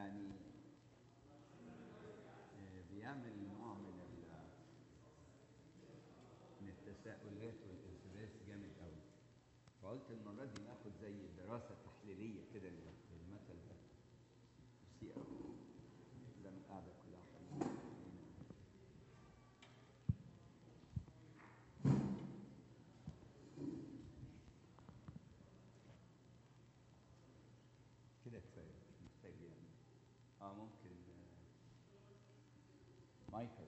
يعني آه، بيعمل نوع من ال من التساؤلات والالتباس جامد قوي فقلت المره دي ناخد زي دراسه تحليليه كده لل- للمثل ده ميرسي قوي ده من القعده كلها حلوه كده كفايه مش محتاج يعني اه ممكن آه، مايكل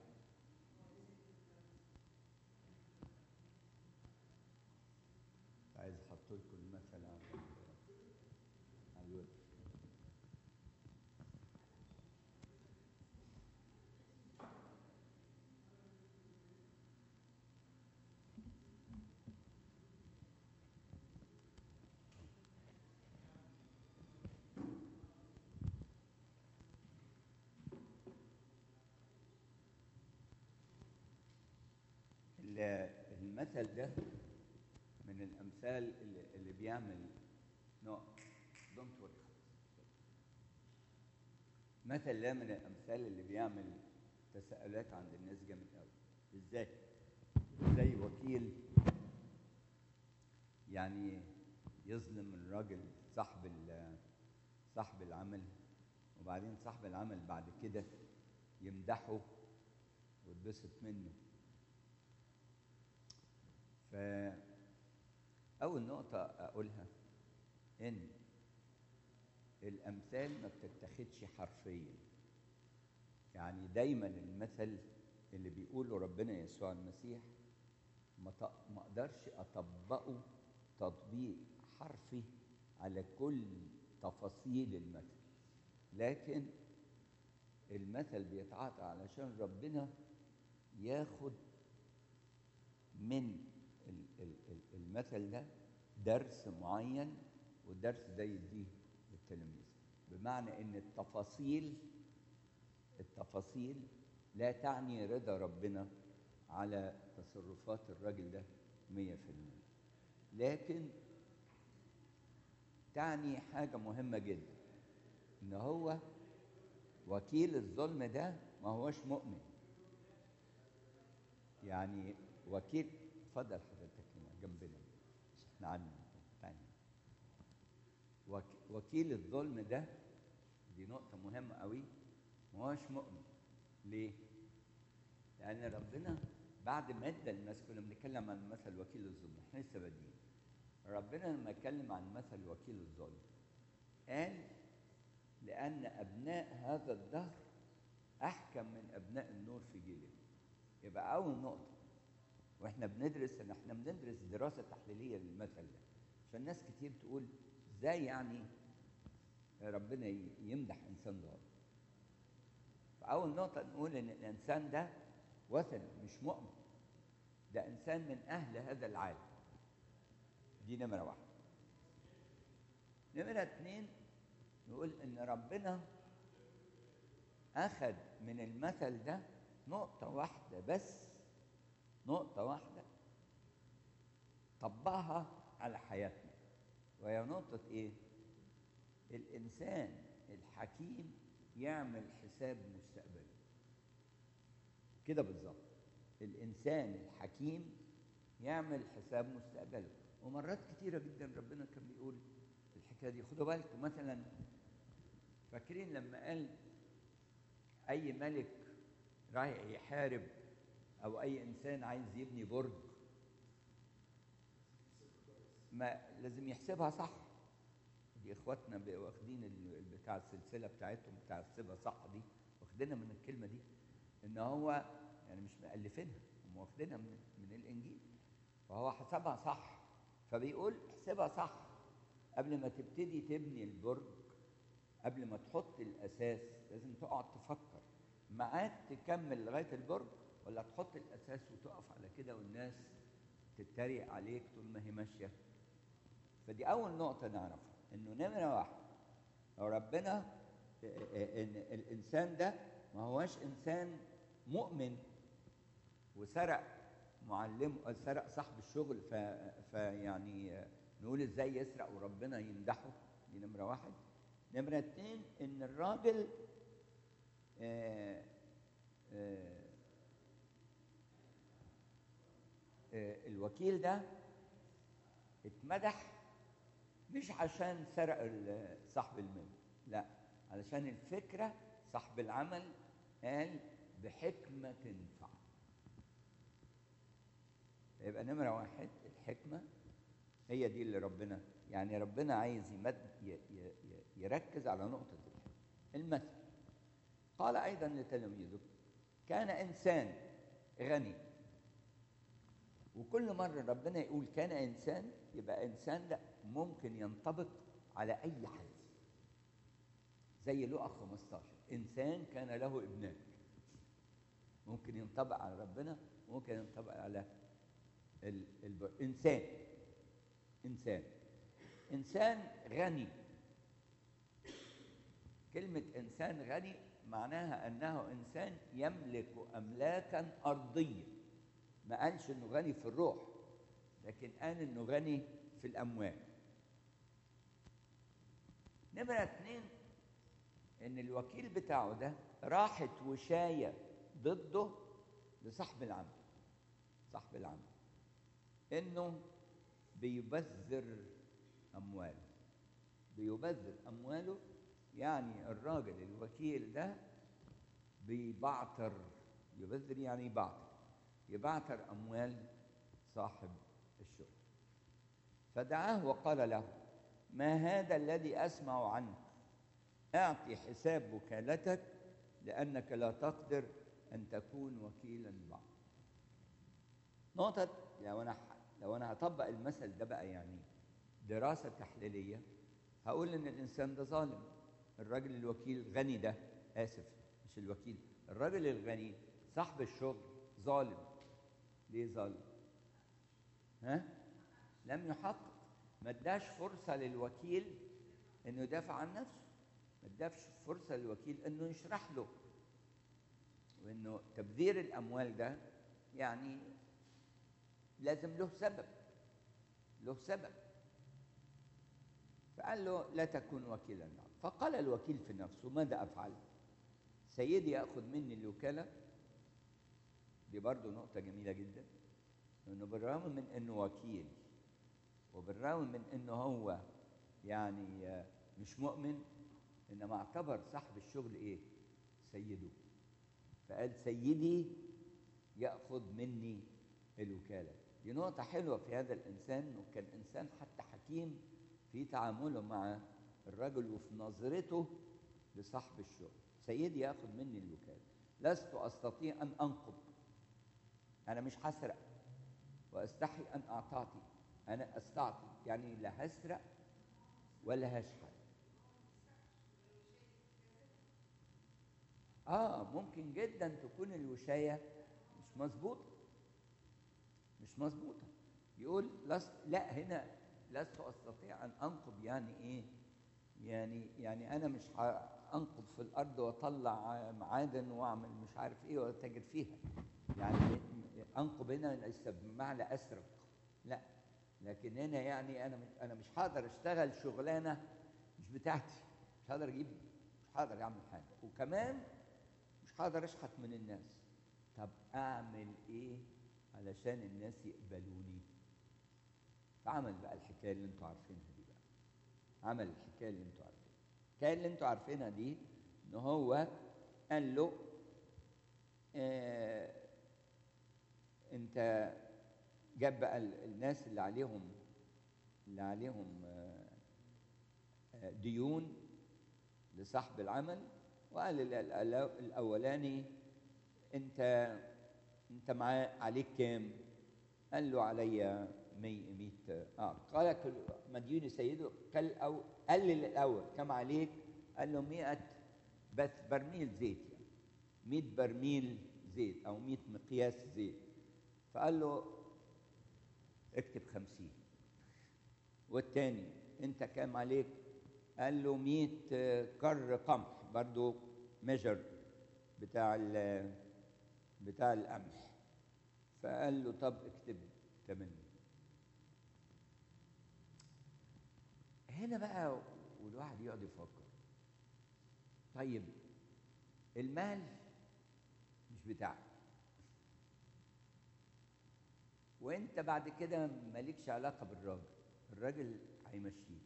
عايز احط لكم المثل على ال- على الويب ال- المثل ده من الامثال اللي, اللي بيعمل نوع دونت وري مثل ده من الامثال اللي بيعمل تساؤلات عند الناس جامد قوي ازاي زي وكيل يعني يظلم الراجل صاحب ال- صاحب العمل وبعدين صاحب العمل بعد كده يمدحه ويتبسط منه فأول نقطة أقولها إن الأمثال ما بتتخذش حرفيا يعني دايما المثل اللي بيقوله ربنا يسوع المسيح ما ط- ما اقدرش اطبقه تطبيق حرفي على كل تفاصيل المثل لكن المثل بيتعاطى علشان ربنا ياخد من ال- ال- ال- المثل ده درس معين والدرس ده يديه للتلاميذ بمعنى ان التفاصيل التفاصيل لا تعني رضا ربنا على تصرفات الراجل ده مية في المية لكن تعني حاجة مهمة جدا ان هو وكيل الظلم ده ما هوش مؤمن يعني وكيل اتفضل حضرتك هنا جنبنا مش احنا عنه تاني وك- وكيل الظلم ده دي نقطة مهمة قوي ما هوش مؤمن ليه؟ لأن ربنا بعد ما ادى الناس كنا بنتكلم عن مثل وكيل الظلم احنا لسه بادئين ربنا لما اتكلم عن مثل وكيل الظلم قال لأن أبناء هذا الدهر أحكم من أبناء النور في جيلهم يبقى أول نقطة واحنا بندرس ان احنا بندرس دراسه تحليليه للمثل ده عشان ناس كتير تقول ازاي يعني ربنا ي- يمدح انسان ضال فاول نقطه نقول ان الانسان ده وثني مش مؤمن ده انسان من اهل هذا العالم دي نمره واحد نمره اتنين نقول ان ربنا اخذ من المثل ده نقطه واحده بس نقطة واحدة طبقها على حياتنا وهي نقطة إيه؟ الإنسان الحكيم يعمل حساب مستقبله كده بالظبط الإنسان الحكيم يعمل حساب مستقبله ومرات كتيرة جدا ربنا كان بيقول الحكاية دي خدوا بالكم مثلا فاكرين لما قال أي ملك رايح يحارب او اي انسان عايز يبني برج ما لازم يحسبها صح دي اخواتنا بقوا واخدين ال- بتاع السلسله بتاعتهم بتاع احسبها صح دي واخدينها من الكلمه دي ان هو يعني مش مؤلفينها هم واخدينها من, من الانجيل فهو حسبها صح فبيقول احسبها صح قبل ما تبتدي تبني البرج قبل ما تحط الاساس لازم تقعد تفكر معاك تكمل لغايه البرج ولا تحط الاساس وتقف على كده والناس تتريق عليك طول ما هي ماشيه فدي اول نقطه نعرفها انه نمره واحد لو ربنا ان الانسان ده ما هوش انسان مؤمن وسرق معلم سرق صاحب الشغل ف... فيعني نقول ازاي يسرق وربنا يمدحه دي نمره واحد نمرة اتنين إن الراجل آه آه آه الوكيل ده اتمدح مش عشان سرق ال- صاحب المال لا علشان الفكرة صاحب العمل قال بحكمة تنفع يبقى نمرة واحد الحكمة هي دي اللي ربنا يعني ربنا عايز يمد ي- ي- ي- يركز على نقطة الحكمة المثل قال أيضا لتلاميذه كان إنسان غني وكل مرة ربنا يقول كان إنسان يبقى إنسان ده ممكن ينطبق على أي حد زي لقا 15 إنسان كان له ابنان ممكن ينطبق على ربنا ممكن ينطبق على ال... ال... إنسان إنسان إنسان غني كلمة إنسان غني معناها أنه إنسان يملك أملاكا أرضية ما قالش إنه غني في الروح لكن قال إنه غني في الأموال نمرة اتنين إن الوكيل بتاعه ده راحت وشاية ضده لصاحب العمل صاحب العمل إنه بيبذر أمواله بيبذر أمواله يعني الراجل الوكيل ده بيبعتر يبذر يعني يبعتر يبعتر أموال صاحب الشغل فدعاه وقال له ما هذا الذي أسمع عنك أعطي حساب وكالتك لأنك لا تقدر أن تكون وكيلا بعد نقطة لو أنا لو أنا هطبق المثل ده بقى يعني دراسة تحليلية هقول إن الإنسان ده ظالم الراجل الوكيل غني ده آسف مش الوكيل الراجل الغني صاحب الشغل ظالم ليه ظالم؟ ها؟ لم يحقق ما اداش فرصة للوكيل انه يدافع عن نفسه ما اداش فرصة للوكيل انه يشرح له وانه تبذير الاموال ده يعني لازم له سبب له سبب فقال له لا تكون وكيلا معه فقال الوكيل في نفسه ماذا افعل سيدي ياخذ مني الوكاله دي برضه نقطه جميله جدا انه بالرغم من انه وكيل وبالرغم من انه هو يعني مش مؤمن انما اعتبر صاحب الشغل ايه سيده فقال سيدي ياخذ مني الوكاله دي نقطه حلوه في هذا الانسان انه كان انسان حتى حكيم في تعامله مع الرجل وفي نظرته لصاحب الشغل سيدي ياخذ مني الوكاله لست استطيع ان انقض انا مش هسرق واستحي ان اعتعطي انا استعطي يعني لا هسرق ولا هشحت اه ممكن جدا تكون الوشايه مش مظبوطه مش مظبوطه يقول لست لا هنا لست استطيع ان انقض يعني ايه يعني يعني انا مش انقض في الارض واطلع معادن واعمل مش عارف ايه واتاجر فيها يعني انقض هنا ليس بمعنى اسرق لا لكن هنا يعني انا مش انا مش هقدر اشتغل شغلانه مش بتاعتي مش هقدر اجيب مش هقدر اعمل حاجه وكمان مش هقدر اشحت من الناس طب اعمل ايه علشان الناس يقبلوني فعمل بقى الحكايه اللي انتوا عارفينها دي بقى عمل الحكايه اللي انتوا عارفينها الحكايه اللي انتوا عارفينها دي ان هو قال له آه انت جاب بقى الناس اللي عليهم اللي عليهم آه ديون لصاحب العمل وقال الاولاني انت انت معاه عليك كام قال له عليا 100 100 اه قال مديون سيده قال او قلل الاول كم عليك قال له 100 بس برميل زيت يعني 100 برميل زيت او 100 مقياس زيت فقال له اكتب 50 والتاني انت كام عليك قال له 100 كر قمح برضو ميجر بتاع بتاع القمح فقال له طب اكتب 8 هنا بقى والواحد يقعد يفكر طيب المال مش بتاعك وانت بعد كده مالكش علاقه بالراجل الراجل هيمشيك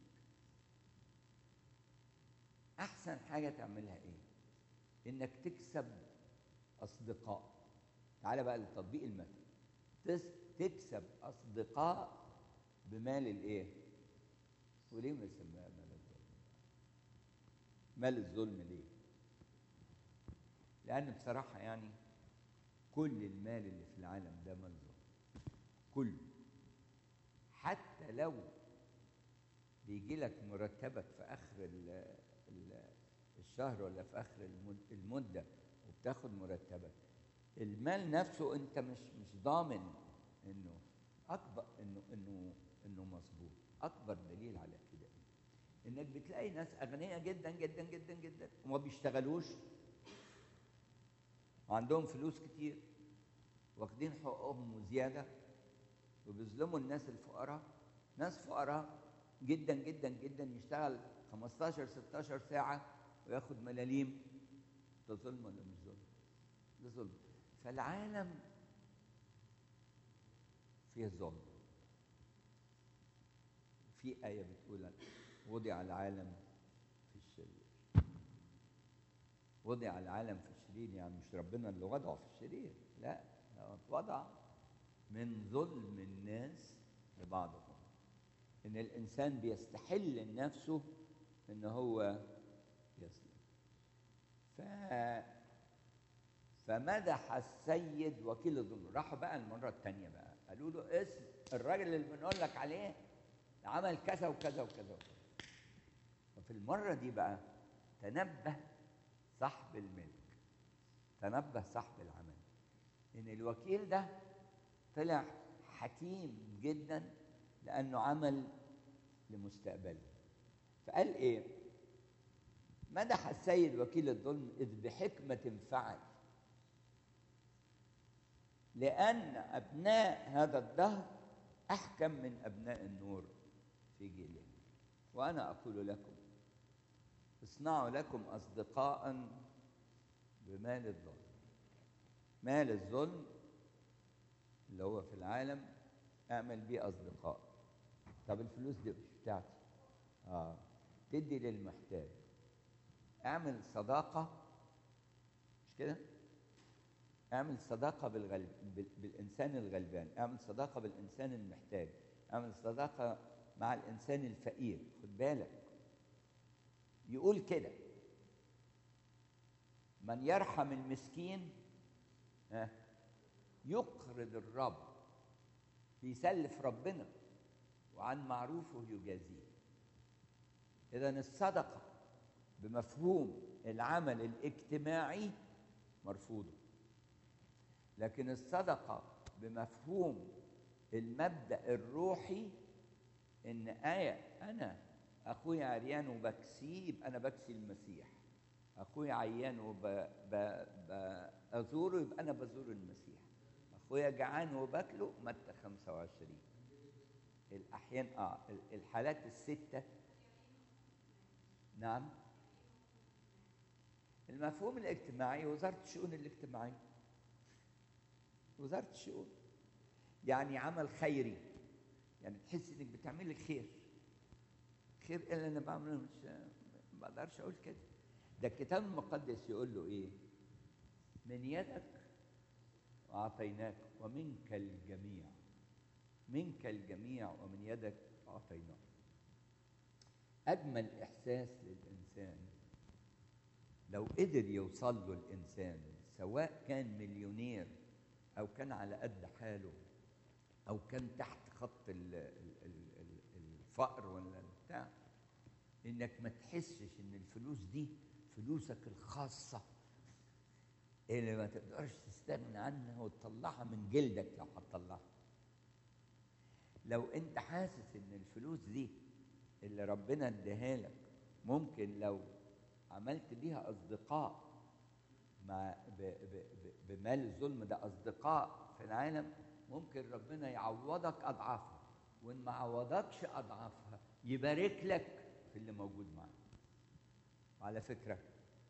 احسن حاجه تعملها ايه انك تكسب اصدقاء تعالى بقى للتطبيق المثلي تكسب اصدقاء بمال الايه وليه ما يسميها مال الظلم مال الظلم ليه لان بصراحه يعني كل المال اللي في العالم ده مال ظلم كله حتى لو بيجي لك مرتبك في اخر ال ال الشهر ولا في اخر المده وبتاخد مرتبك المال نفسه انت مش مش ضامن انه اكبر انه انه انه مظبوط اكبر دليل على كده إيه؟ انك بتلاقي ناس اغنياء جدا جدا جدا جدا وما بيشتغلوش وعندهم فلوس كتير واخدين حقوقهم وزياده وبيظلموا الناس الفقراء ناس فقراء جدا جدا جدا يشتغل 15 16 ساعه وياخد ملاليم ده ظلم ولا مش ظلم؟ ده ظلم فالعالم فيه ظلم في آية بتقول وضع العالم في الشرير وضع العالم في الشرير يعني مش ربنا اللي وضعه في الشرير لا ده وضع من ظلم الناس لبعضهم ان الانسان بيستحل لنفسه ان هو يسلم ف فمدح السيد وكيل الظلم راحوا بقى المره الثانيه بقى قالوا له اسم الراجل اللي بنقول لك عليه عمل كذا وكذا وكذا وكذا وفي المره دي بقى تنبه صاحب الملك تنبه صاحب العمل ان الوكيل ده طلع حكيم جدا لانه عمل لمستقبله فقال ايه مدح السيد وكيل الظلم اذ بحكمه فعل لان ابناء هذا الدهر احكم من ابناء النور في جيلهم وانا اقول لكم اصنعوا لكم اصدقاء بمال الظلم مال الظلم اللي هو في العالم اعمل بيه اصدقاء طب الفلوس دي مش بتاعتي اه تدي للمحتاج اعمل صداقه مش كده اعمل صداقه بالغلب بالانسان الغلبان اعمل صداقه بالانسان المحتاج اعمل صداقه مع الانسان الفقير خد بالك يقول كده من يرحم المسكين ها يقرض الرب بيسلف ربنا وعن معروفه يجازيه اذا الصدقه بمفهوم العمل الاجتماعي مرفوضه لكن الصدقه بمفهوم المبدا الروحي ان ايه انا اخويا عريان وبكسيه يبقى انا بكسي المسيح اخويا عيان وبزوره يبقى انا بزور المسيح اخويا جعان وباكله متى 25 الاحيان اه الحالات السته نعم المفهوم الاجتماعي وزاره الشؤون الاجتماعيه وزاره الشؤون يعني عمل خيري يعني تحس انك بتعمل لك خير خير اللي انا بعمله مش ما بقدرش اقول كده ده الكتاب المقدس يقول له ايه من يدك اعطيناك ومنك الجميع منك الجميع ومن يدك اعطيناك اجمل احساس للانسان لو قدر يوصل له الانسان سواء كان مليونير او كان على قد حاله او كان تحت خط ال ال ال الفقر ولا بتاع انك ما تحسش ان الفلوس دي فلوسك الخاصه اللي ما تقدرش تستغنى عنها وتطلعها من جلدك لو هتطلعها لو انت حاسس ان الفلوس دي اللي ربنا اداها لك ممكن لو عملت بيها اصدقاء مع ب ب ب بمال الظلم ده اصدقاء في العالم ممكن ربنا يعوضك اضعافها وان ما عوضكش اضعافها يبارك لك في اللي موجود معاك وعلى فكره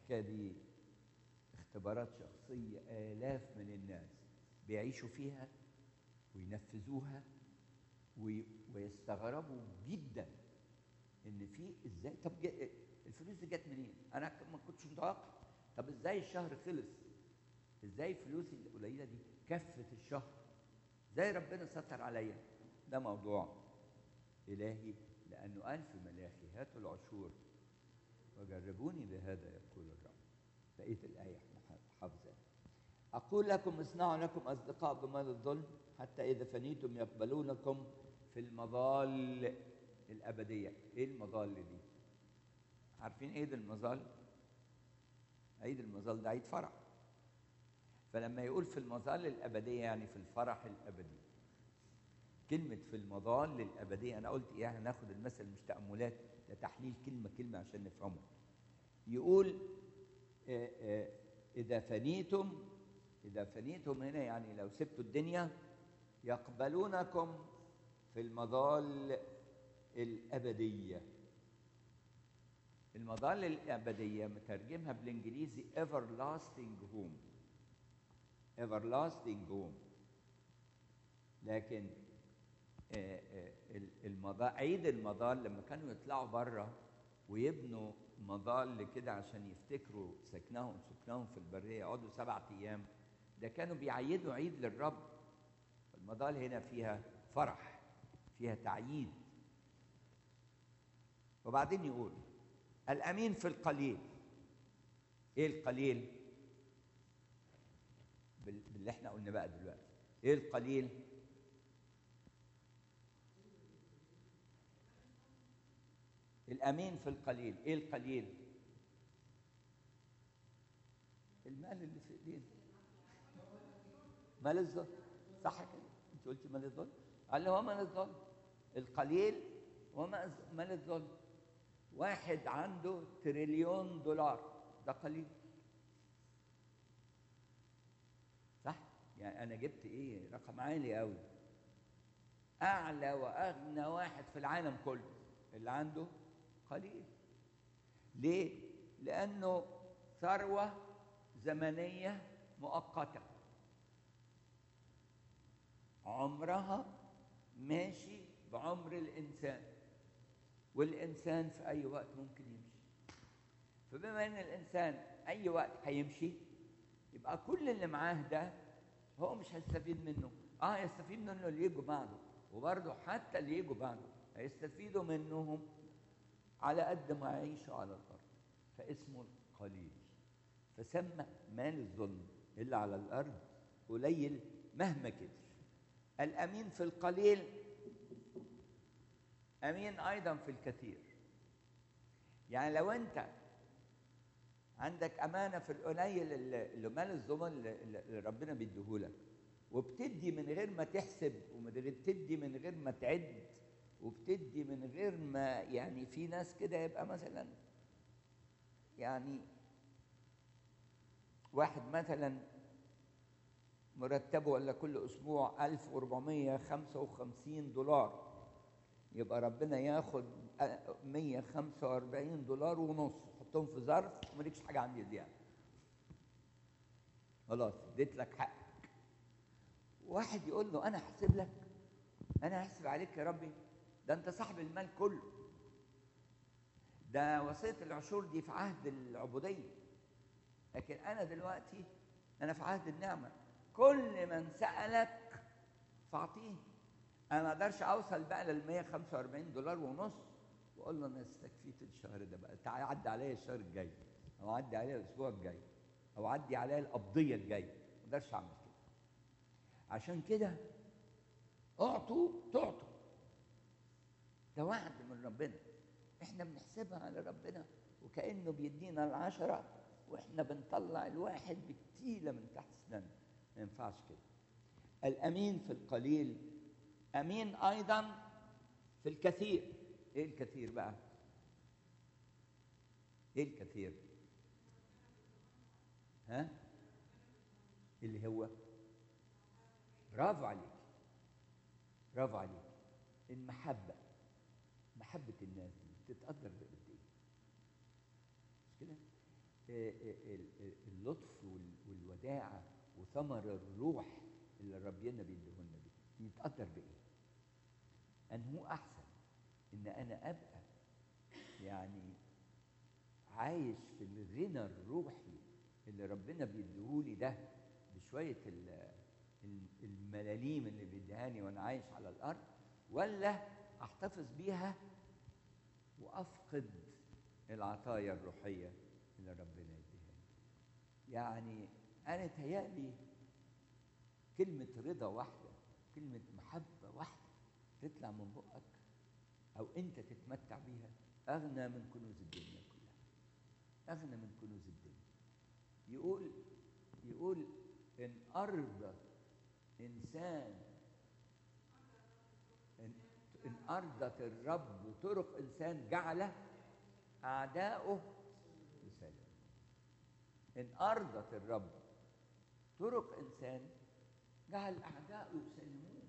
الحكايه دي اختبارات شخصيه الاف من الناس بيعيشوا فيها وينفذوها وي- ويستغربوا جدا ان في ازاي طب جا- الفلوس دي جت منين؟ انا ك- ما كنتش متوقع طب ازاي الشهر خلص؟ ازاي فلوسي القليله دي كفت الشهر؟ ازاي ربنا ستر عليا؟ ده موضوع الهي لانه قال في ملاخي هاتوا العشور وجربوني بهذا يقول الرب بقيه الايه احنا حافظه اقول لكم اصنعوا لكم اصدقاء بمال الظلم حتى اذا فنيتم يقبلونكم في المظال الابديه ايه المظال دي عارفين عيد المظال عيد المظال ده عيد فرح فلما يقول في المظال الابديه يعني في الفرح الابدي كلمة في المظال الأبدية أنا قلت إيه هناخد المثل مش تأملات ده تحليل كلمة كلمة عشان نفهمه يقول آه، آه، إذا فنيتم إذا فنيتم هنا يعني لو سبتوا الدنيا يقبلونكم في المظال الأبدية المظال الأبدية مترجمها بالإنجليزي everlasting home everlasting home لكن آه، آه، المظال عيد المظال لما كانوا يطلعوا بره ويبنوا مظال كده عشان يفتكروا سكنهم سكنهم في البريه يقعدوا سبعة ايام ده كانوا بيعيدوا عيد للرب المظال هنا فيها فرح فيها تعييد وبعدين يقول الامين في القليل ايه القليل بال- باللي احنا قلنا بقى دلوقتي ايه القليل الامين في القليل ايه القليل المال اللي في ايدينا مال الظلم صح كده انت قلت مال الظلم قال هو مال الظلم القليل هو مال مال الظلم واحد عنده تريليون دولار ده قليل صح يعني انا جبت ايه رقم عالي قوي اعلى واغنى واحد في العالم كله اللي عنده قليل ليه لانه ثروه زمنيه مؤقته عمرها ماشي بعمر الانسان والانسان في اي وقت ممكن يمشي فبما ان الانسان اي وقت هيمشي يبقى كل اللي معاه ده هو مش هيستفيد منه اه يستفيد منه اللي يجوا بعده وبرضه حتى اللي يجوا بعده هيستفيدوا منهم على قد ما يعيشوا على الارض فاسمه القليل فسمى مال الظلم اللي على الارض قليل مهما كتر الامين في القليل امين ايضا في الكثير يعني لو انت عندك امانه في القليل اللي اللي مال الظلم اللي اللي ربنا بيديهولك وبتدي من غير ما تحسب وبتدي من غير ما تعد وبتدي من غير ما يعني في ناس كده يبقى مثلا يعني واحد مثلا مرتبه ولا كل اسبوع 1455 دولار يبقى ربنا ياخد 145 دولار ونص يحطهم في ظرف ومالكش حاجه عندي دي يعني. خلاص اديت لك حقك واحد يقول له انا هحسب لك انا هحسب عليك يا ربي ده انت صاحب المال كله ده وصيه العشور دي في عهد العبوديه لكن انا دلوقتي انا في عهد النعمه كل من سالك فاعطيه انا ما اقدرش اوصل بقى لل 145 دولار ونص واقول له انا استكفيت الشهر ده بقى تعالى عدي عليا الشهر الجاي او عدي عليا الاسبوع الجاي او عدي عليا القبضيه الجايه ما اقدرش اعمل كده عشان كده اعطوا تعطوا ده وعد من ربنا احنا بنحسبها على ربنا وكانه بيدينا العشره واحنا بنطلع الواحد بكتيله من تحت سناننا ما ينفعش كده الامين في القليل امين ايضا في الكثير ايه الكثير بقى ايه الكثير ها اللي هو برافو عليك برافو عليك المحبة محبة الناس دي تتقدر بقد ايه مش كده اللطف والوداعة وثمر الروح اللي ربنا بيديهولنا دي يتقدر بإيه؟ أن هو أحسن إن أنا أبقى يعني عايش في الغنى الروحي اللي ربنا بيديهولي ده بشوية الملاليم اللي بيديهاني وأنا عايش على الأرض ولا أحتفظ بيها وأفقد العطايا الروحية اللي ربنا يديها لي يعني أنا تهيألي كلمة رضا واحدة كلمة محبة واحدة تطلع من بقك أو أنت تتمتع بيها أغنى من كنوز الدنيا كلها أغنى من كنوز الدنيا يقول يقول إن أرضى إنسان إن, إن أرضت الرب طرق إنسان جعل أعداؤه بسلام إن أرضت الرب طرق إنسان جعل أعداؤه يسلمون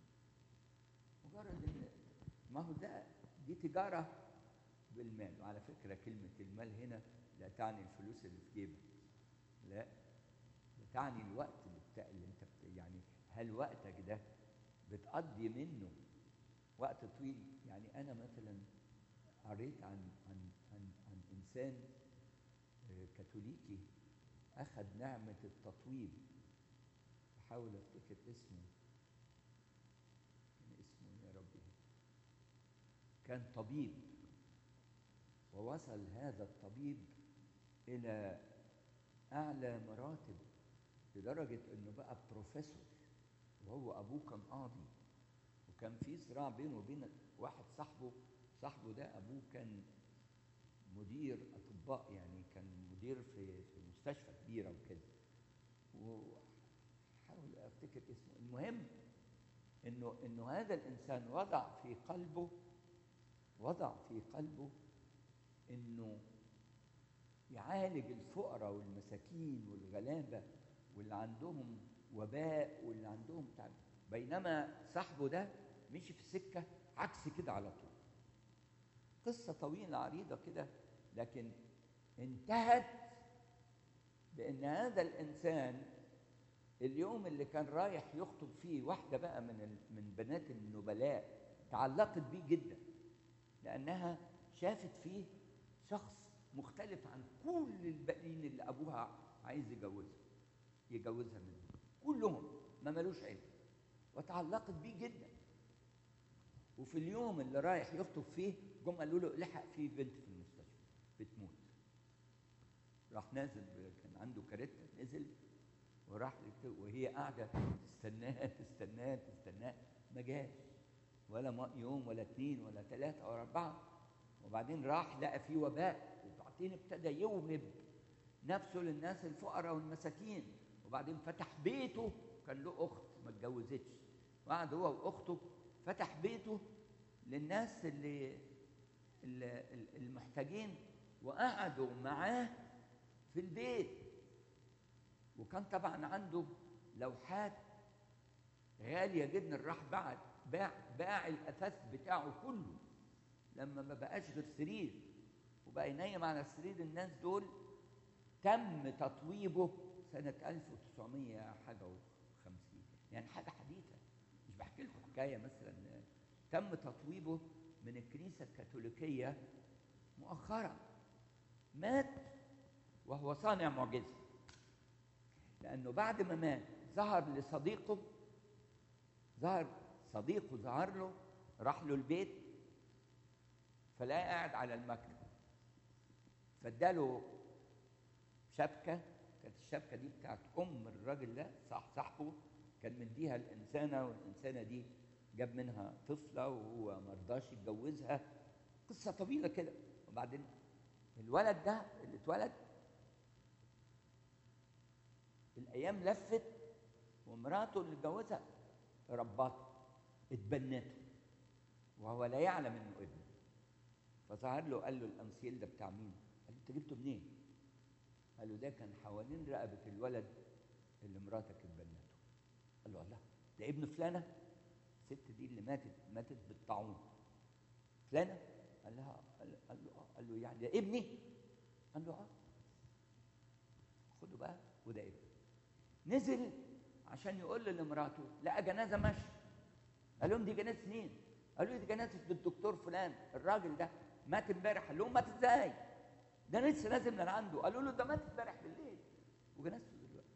مجرد إن ما هو ده دي تجارة بالمال وعلى فكرة كلمة المال هنا لا تعني الفلوس اللي في جيبك لا تعني الوقت اللي, بتا... اللي انت بت... يعني هل وقتك ده بتقضي منه وقت طويل يعني انا مثلا قريت عن عن عن, عن انسان كاثوليكي اخذ نعمه التطويب بحاول افتكر اسمه كان اسمه يا ربي كان طبيب ووصل هذا الطبيب الى اعلى مراتب لدرجه انه بقى بروفيسور وهو ابوه كان قاضي وكان في صراع بينه وبين واحد صاحبه صاحبه ده ابوه كان مدير اطباء يعني كان مدير في في مستشفى كبيره وكده وحاول افتكر اسمه المهم انه انه هذا الانسان وضع في قلبه وضع في قلبه انه يعالج الفقراء والمساكين والغلابه واللي عندهم وباء واللي عندهم تعب بينما صاحبه ده مشي في السكه عكس كده على طول قصه طويله عريضه كده لكن انتهت بان هذا الانسان اليوم اللي كان رايح يخطب فيه واحده بقى من من بنات النبلاء تعلقت بيه جدا لانها شافت فيه شخص مختلف عن كل الباقيين اللي ابوها عايز يجوزها يجوزها منهم كلهم ما ملوش عيب وتعلقت بيه جدا وفي اليوم اللي رايح يخطب فيه جم قالوا له لحق في بنت في المستشفى بتموت راح نازل كان عنده كاريتا نزل وراح وهي قاعده تستناه تستناه تستناه ما جاش ولا يوم ولا اثنين ولا ثلاثه ولا اربعه وبعدين راح لقى في وباء وبعدين ابتدى يوهب نفسه للناس الفقراء والمساكين وبعدين فتح بيته كان له اخت ما اتجوزتش وقعد هو واخته فتح بيته للناس اللي المحتاجين وقعدوا معاه في البيت وكان طبعا عنده لوحات غاليه جدا راح باع باع باع الاثاث بتاعه كله لما ما بقاش غير سرير وبقى ينيم على سرير الناس دول تم تطويبه سنة 1900 حاجة و50 يعني حاجة حديثة مش بحكي لكم حكاية مثلا تم تطويبه من الكنيسة الكاثوليكية مؤخرا مات وهو صانع معجزة لأنه بعد ما مات ظهر لصديقه ظهر صديقه ظهر له راح له البيت فلقاه قاعد على المكتب فاداله شبكه كانت الشبكه دي بتاعت ام الراجل ده صح صاحبه كان مديها الانسانه والانسانه دي جاب منها طفله وهو ما رضاش يتجوزها قصه طويله كده وبعدين الولد ده اللي اتولد الايام لفت ومراته اللي اتجوزها ربته اتبنته وهو لا يعلم انه ابنه فظهر له قال له الانسيل ده بتاع مين؟ قال له انت جبته منين؟ قال له ده كان حوالين رقبه الولد اللي مراتك اتبنته قال له الله ده ابن فلانه الست دي اللي ماتت ماتت بالطاعون فلانه قال لها قال له قال له يعني ده ابني قال له اه بصوا بقى وده ابن نزل عشان يقول لمراته لقى جنازه ماشيه قال لهم دي جنازه مين؟ قالوا لي دي جنازه الدكتور فلان الراجل ده مات امبارح قال لهم مات ازاي؟ ده لسه نازل من عنده قالوا له ده مات امبارح بالليل وجنازته دلوقتي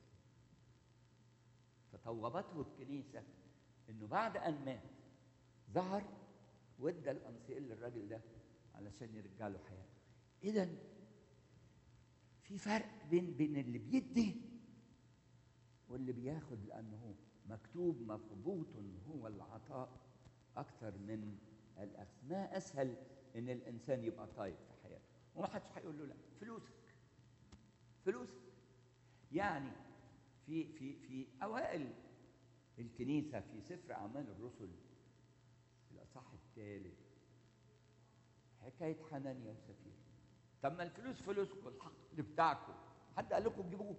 فطوبته الكنيسه انه بعد ان مات ظهر وادى الانسيل للراجل ده علشان يرجع له حياته اذا في فرق بين بين اللي بيدي واللي بياخد لانه مكتوب مضبوط هو العطاء اكثر من الاخذ ما اسهل ان الانسان يبقى طيب في حياته وما حدش هيقول له لا فلوسك فلوسك يعني في في في اوائل الكنيسه في سفر اعمال الرسل الاصح الثالث حكايه حنانيا وسفير طب ما الفلوس فلوسكم الحق بتاعكم حد قال لكم تجيبوه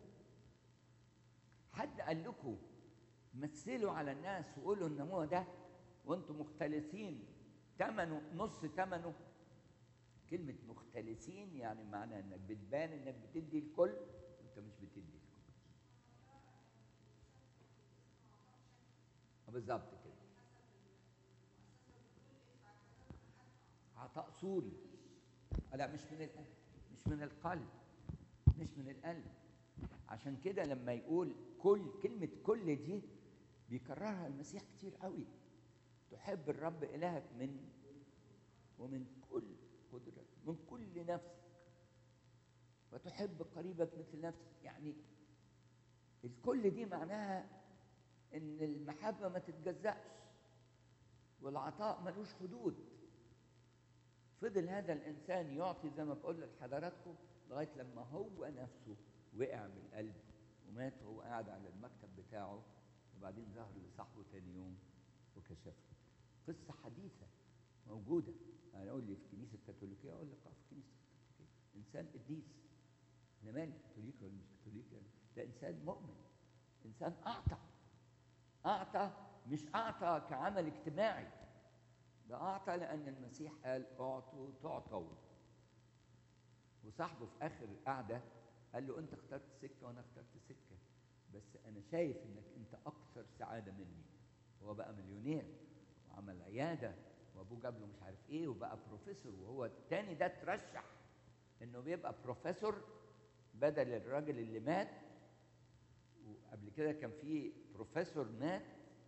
حد قال لكم مثلوا على الناس وقولوا ان هو ده وانتم مختلسين ثمنه نص ثمنه كلمة مختلسين يعني معنى انك بتبان انك بتدي الكل وانت مش بتدي الكل بالظبط كده عطاء سوري لا مش من القلب مش من القلب مش من القلب عشان كده لما يقول كل كلمة كل دي بيكررها المسيح كتير قوي تحب الرب إلهك من ومن كل قدرة من كل نفسك وتحب قريبك مثل نفسك يعني الكل دي معناها ان المحبة ما تتجزأش والعطاء ملوش حدود فضل هذا الانسان يعطي زي ما بقول لحضراتكم لغايه لما هو نفسه وقع من القلب ومات وهو قاعد على المكتب بتاعه وبعدين ظهر لصاحبه تاني يوم وكشفه قصه حديثه موجوده انا اقول لي في الكنيسه الكاثوليكيه اقول لك اه في الكنيسه الكاثوليكيه انسان قديس انا مالي كاثوليكي ولا مش كاثوليكي ده انسان مؤمن انسان اعطى اعطى مش اعطى كعمل اجتماعي ده اعطى لان المسيح قال اعطوا تعطوا وصاحبه في اخر القعده قال له انت اخترت سكه وانا اخترت سكه بس انا شايف انك انت اكثر سعاده مني هو بقى مليونير وعمل عياده وابوه جاب له مش عارف ايه وبقى بروفيسور وهو التاني ده ترشح انه بيبقى بروفيسور بدل الراجل اللي مات وقبل كده كان في بروفيسور مات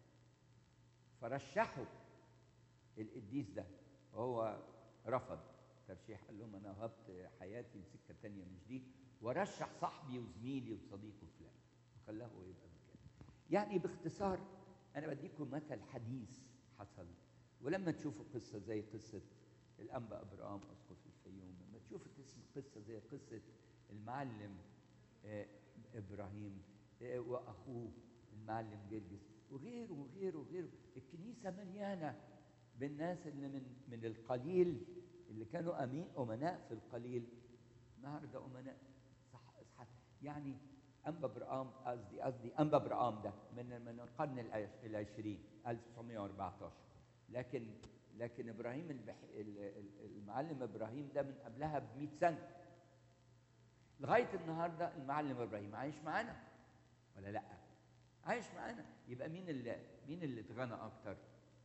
فرشحه القديس ده وهو رفض ترشيح قال لهم انا وهبت حياتي لسكه تانية مش دي ورشح صاحبي وزميلي وصديقه فلان وخلاه يبقى مكانه يعني باختصار انا بديكم مثل حديث حصل ولما تشوفوا قصه زي قصه الانبا ابرام اسقف الفيوم لما تشوفوا قصه زي قصه المعلم آه ابراهيم آه واخوه المعلم جرجس وغيره وغيره وغيره الكنيسه مليانه بالناس اللي من من القليل اللي كانوا امين امناء في القليل النهارده امناء صح صح يعني انبا برقام قصدي قصدي انبا برقام ده من من القرن العشرين 1914 لكن لكن ابراهيم البح... المعلم ابراهيم ده من قبلها ب 100 سنه لغايه النهارده المعلم ابراهيم عايش معانا ولا لا عايش معانا يبقى مين اللي مين اللي اتغنى اكتر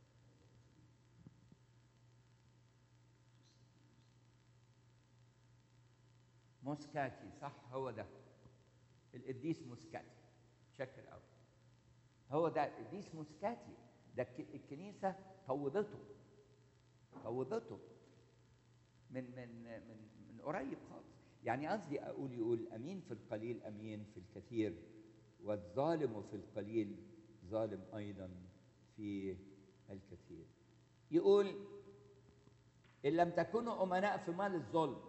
موسكاتي صح هو ده القديس موسكاتي شكر قوي هو ده القديس موسكاتي ده الكنيسه طوبته طوبته من من من من قريب خالص يعني قصدي اقول يقول امين في القليل امين في الكثير والظالم في القليل ظالم ايضا في الكثير يقول ان لم تكونوا امناء في مال الظلم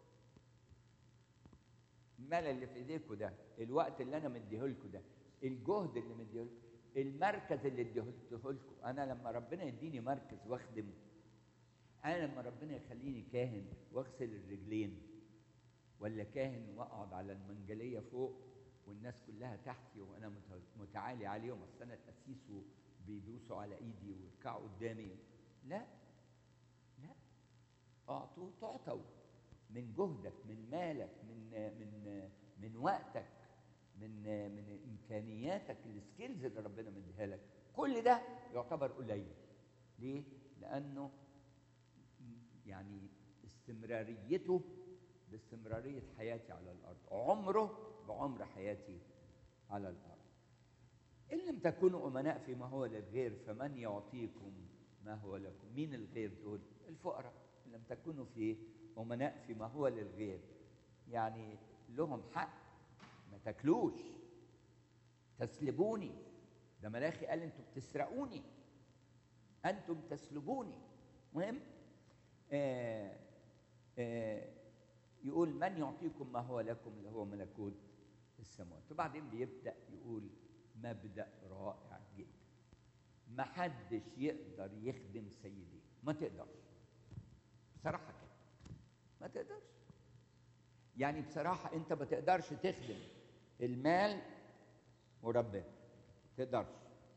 المال اللي في ايديكم ده الوقت اللي انا مديه لكم ده الجهد اللي مديه لكم المركز اللي اديه لكم انا لما ربنا يديني مركز واخدم انا لما ربنا يخليني كاهن واغسل الرجلين ولا كاهن واقعد على المنجليه فوق والناس كلها تحتي وانا متعالي عليهم اصل انا القسيس بيبوسوا على ايدي ويركعوا قدامي لا لا اعطوا تعطوا من جهدك من مالك من من من وقتك من من امكانياتك السكيلز اللي ربنا مديها لك كل ده يعتبر قليل ليه لانه يعني استمراريته باستمراريه حياتي على الارض عمره بعمر حياتي على الارض ان لم تكونوا امناء فيما هو للغير فمن يعطيكم ما هو لكم مين الغير دول الفقراء ان لم تكونوا في امناء فيما هو للغير يعني لهم حق ما تاكلوش تسلبوني ده ملاخي قال انتوا بتسرقوني انتم تسلبوني مهم آه آه يقول من يعطيكم ما هو لكم اللي هو ملكوت السماوات وبعدين بيبدا يقول مبدا رائع جدا ما حدش يقدر يخدم سيدي ما تقدرش بصراحه كده ما تقدرش يعني بصراحه انت ما تقدرش تخدم المال وربنا تقدرش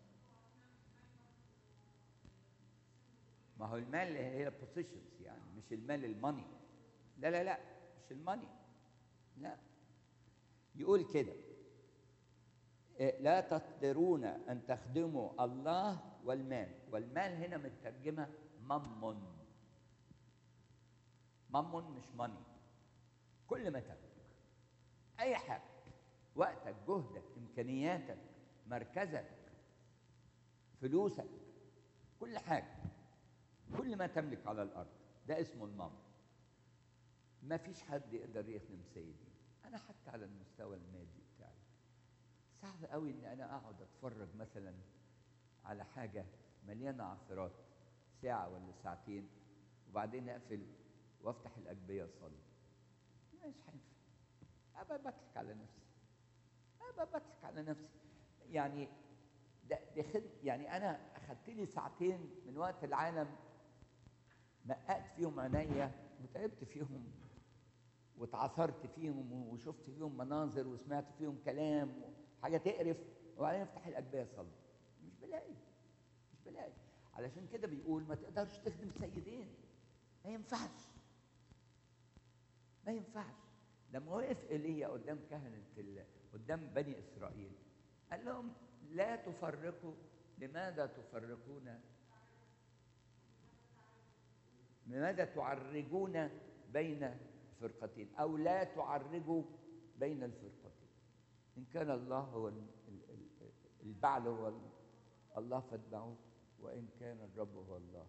ما هو المال هي بوزيشنز يعني مش المال الماني لا لا لا مش الماني لا يقول كده لا تقدرون ان تخدموا الله والمال والمال هنا مترجمه ممن ممن مش ماني كل ما تملك اي حاجه وقتك جهدك امكانياتك مركزك فلوسك كل حاجه كل ما تملك على الارض ده اسمه الممن ما فيش حد يقدر يخدم سيدي انا حتى على المستوى المادي بتاعي صعب قوي ان انا اقعد اتفرج مثلا على حاجه مليانه عثرات ساعه ولا ساعتين وبعدين اقفل وافتح الاجبيه اصلي مش هينفع ابقى بضحك على نفسي ابقى بضحك على نفسي يعني ده, ده خد يعني انا اخدت لي ساعتين من وقت العالم نققت فيهم عينيا وتعبت فيهم واتعثرت فيهم وشفت فيهم مناظر وسمعت فيهم كلام حاجه تقرف وبعدين افتح الاجبيه اصلي مش بلاقي مش بلاقي علشان كده بيقول ما تقدرش تخدم سيدين ما ينفعش ما ينفعش لما وقف ايليا قدام كهنه ال... قدام بني اسرائيل قال لهم لا تفرقوا لماذا تفرقون لماذا تعرجون بين فرقتين او لا تعرجوا بين الفرقتين ان كان الله هو البعل هو الله فاتبعوه وان كان الرب هو الله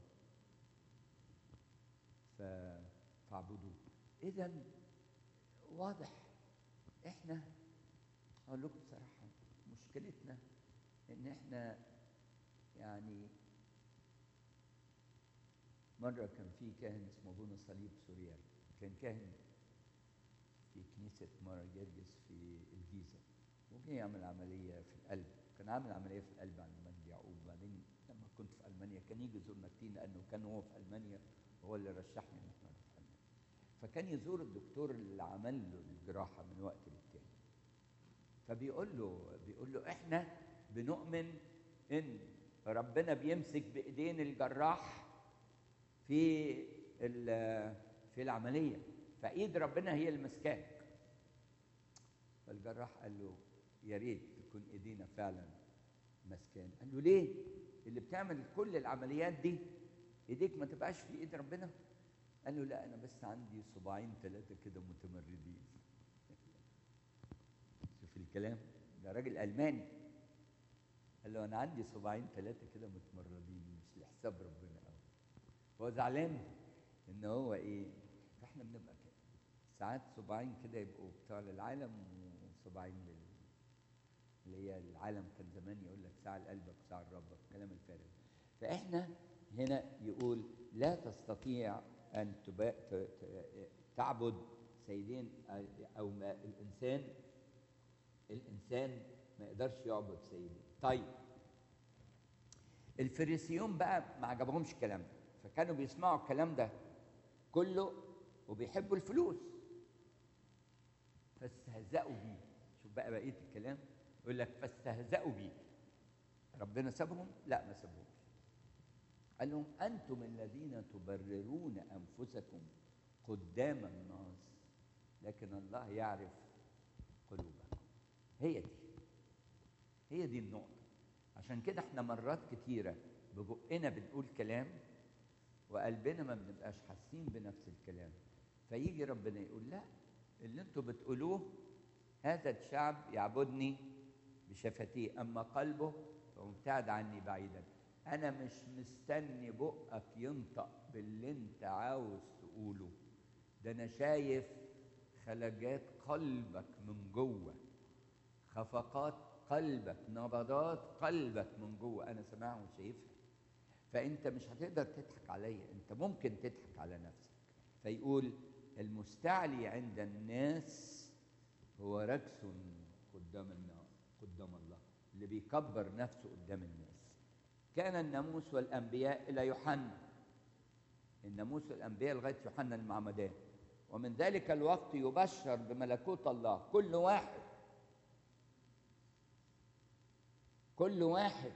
فاعبدوه اذا واضح احنا اقول لكم بصراحه مشكلتنا ان احنا يعني مرة كان في كاهن اسمه ابونا صليب سوريالي كان كاهن في كنيسة مارا جرجس في الجيزة وجه يعمل عملية في القلب كان عامل عملية في القلب عند مجدي يعقوب وبعدين لما كنت في ألمانيا كان يجي يزورنا كتير لأنه كان هو في ألمانيا هو اللي رشحني إن احنا نروح ألمانيا فكان يزور الدكتور اللي عمل له الجراحة من وقت للتاني فبيقول له بيقول له احنا بنؤمن ان ربنا بيمسك بايدين الجراح في في العمليه فايد ربنا هي اللي ماسكاك فالجراح قال له يا ريت تكون ايدينا فعلا ماسكان قال له ليه اللي بتعمل كل العمليات دي ايديك ما تبقاش في ايد ربنا قال له لا انا بس عندي صباعين ثلاثه كده متمردين شوف الكلام ده راجل الماني قال له انا عندي صباعين ثلاثه كده متمردين مش لحساب ربنا قوي هو زعلان ان هو ايه فاحنا بنبقى كده ساعات صباعين كده يبقوا بتوع للعالم وصباعين لل اللي هي العالم كان زمان يقول لك ساعه لقلبك وساعه لربك الكلام الفارغ فاحنا هنا يقول لا تستطيع ان تبا... تعبد سيدين او ما الانسان الانسان ما يقدرش يعبد سيدين طيب الفريسيون بقى ما عجبهمش الكلام ده فكانوا بيسمعوا الكلام ده كله وبيحبوا الفلوس فاستهزأوا بيه شوف بقى بقيه الكلام يقول لك فاستهزأوا بيه ربنا سابهم لا ما سابهمش قال لهم انتم الذين تبررون انفسكم قدام الناس لكن الله يعرف قلوبكم هي دي هي دي النقطة عشان كده احنا مرات كتيرة ببقنا بنقول كلام وقلبنا ما بنبقاش حاسين بنفس الكلام فيجي ربنا يقول لا اللي انتوا بتقولوه هذا الشعب يعبدني بشفتيه اما قلبه فمبتعد عني بعيدا انا مش مستني بقك ينطق باللي انت عاوز تقوله ده انا شايف خلجات قلبك من جوه خفقات قلبك نبضات قلبك من جوه انا سامعها وشايفها فانت مش هتقدر تضحك عليا انت ممكن تضحك على نفسك فيقول المستعلي عند الناس هو ركس قدام النار قدام الله اللي بيكبر نفسه قدام الناس كان الناموس والانبياء الى يوحنا الناموس والانبياء لغايه يوحنا المعمدان ومن ذلك الوقت يبشر بملكوت الله كل واحد كل واحد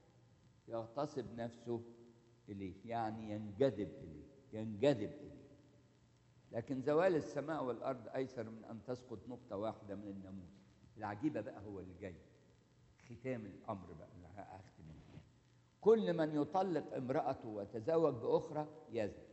يغتصب نفسه إليه يعني ينجذب إليه ينجذب إليه لكن زوال السماء والأرض أيسر من أن تسقط نقطة واحدة من الناموس العجيبة بقى هو اللي جاي ختام الأمر بقى اللي هختم بيه. كل من يطلق امرأته ويتزوج بأخرى يزني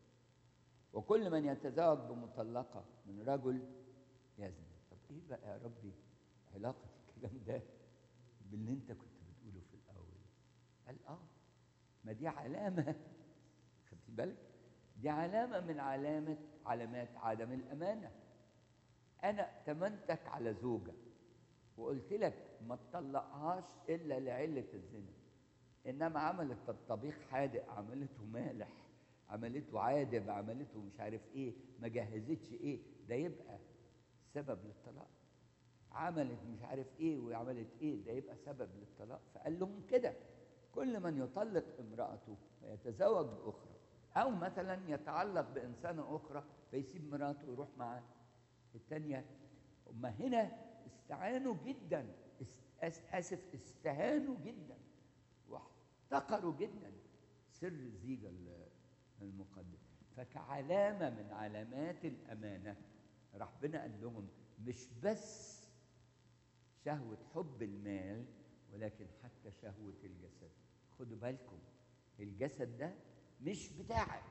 وكل من يتزوج بمطلقة من رجل يزني طب إيه بقى يا ربي علاقة الكلام ده باللي أنت كنت بتقوله في الأول قال آه ما دي علامة خدتي بالك دي علامة من علامة علامات عدم الأمانة أنا تمنتك على زوجة وقلت لك ما تطلقهاش إلا لعلة الزنا إنما عملت الطبيخ حادق عملته مالح عملته عادب عملته مش عارف إيه ما جهزتش إيه ده يبقى سبب للطلاق عملت مش عارف إيه وعملت إيه ده يبقى سبب للطلاق فقال لهم كده كل من يطلق امرأته ويتزوج بأخرى أو مثلا يتعلق بإنسانة أخرى فيسيب مراته ويروح مع التانية هم هنا استعانوا جدا آسف استهانوا جدا واحتقروا جدا سر الزيجة المقدس فكعلامة من علامات الأمانة ربنا قال لهم مش بس شهوة حب المال ولكن حتى شهوة الجسد خدوا بالكم الجسد ده مش بتاعك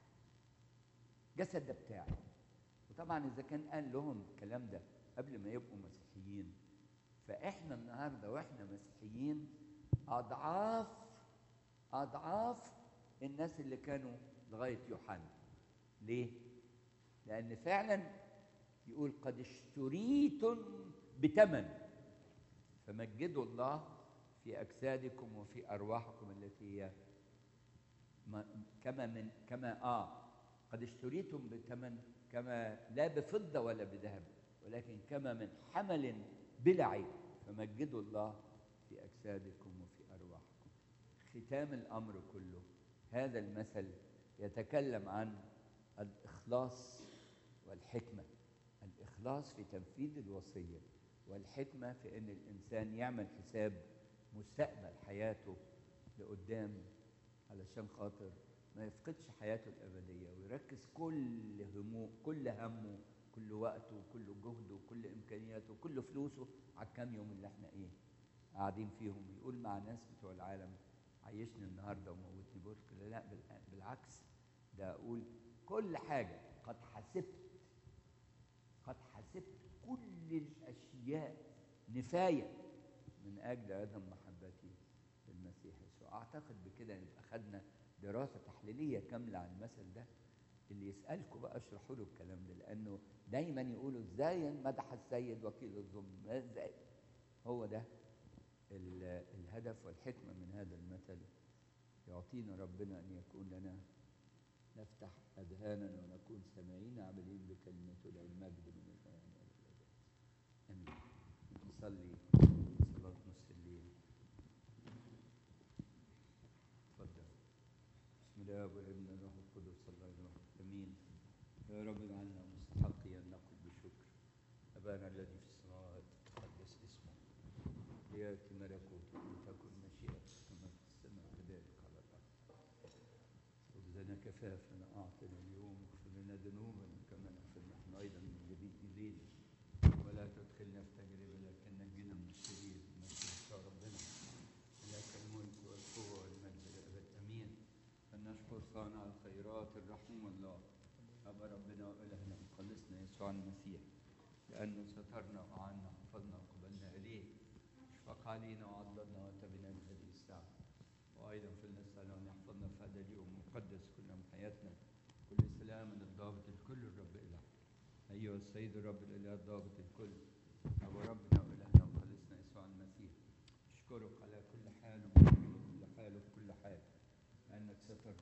الجسد ده بتاعك وطبعا إذا كان قال لهم الكلام ده قبل ما يبقوا مسيحيين فإحنا النهاردة وإحنا مسيحيين أضعاف أضعاف الناس اللي كانوا لغاية يوحنا ليه؟ لأن فعلا يقول قد اشتريتم بثمن فمجدوا الله في أجسادكم وفي أرواحكم التي هي كما من كما آه قد اشتريتم بثمن كما لا بفضة ولا بذهب ولكن كما من حمل بلا عيب فمجدوا الله في أجسادكم وفي أرواحكم ختام الأمر كله هذا المثل يتكلم عن الإخلاص والحكمة الإخلاص في تنفيذ الوصية والحكمة في أن الإنسان يعمل حساب مستقبل حياته لقدام علشان خاطر ما يفقدش حياته الأبدية ويركز كل همه كل همه كل وقته وكل جهده وكل إمكانياته وكل فلوسه على الكام يوم اللي احنا إيه قاعدين فيهم يقول مع ناس بتوع العالم عيشني النهارده وموتني بكره لا بالعكس ده أقول كل حاجة قد حسبت قد حسبت كل الأشياء نفاية من أجل عدم محبتي للمسيح يسوع أعتقد بكده نبقى خدنا دراسة تحليلية كاملة عن المثل ده اللي يسألكم بقى اشرحوا له الكلام ده لأنه دايما يقولوا ازاي مدح السيد وكيل الظلم ازاي هو ده الهدف والحكمة من هذا المثل يعطينا ربنا أن يكون لنا نفتح أذهاننا ونكون سامعين عاملين بكلمته له المجد من الآن إلى الأبد آمين نصلي صلاة نصف الليل اتفضل بسم الله والابن والروح القدس الله الروح امين يا رب اجعلنا مستحقيا نقل بشكر ابانا الذي في السماوات تقدس اسمك لياتي ملكوتك لتكن مشيئتك كما في السماء كذلك على الارض خبزنا كفافنا اعطنا اليوم اغفر لنا ذنوبنا كما نغفر نحن ايضا من جديد الينا ولا تدخلنا في تجربه لكن نجنا أبا ربنا وإلهنا مخلصنا يسوع المسيح لأنه سترنا وأعنا وحفظنا وقبلنا إليه اشفق علينا وعضدنا وتبنا من هذه الساعة وأيضا في النسأل أن يحفظنا في هذا اليوم المقدس كل من حياتنا كل سلام من الضابط الكل الرب إله أيها السيد الرب الإله الضابط الكل أبو ربنا وإلهنا وخلصنا يسوع المسيح أشكرك على كل حال وكل حال وكل حال لأنك سترت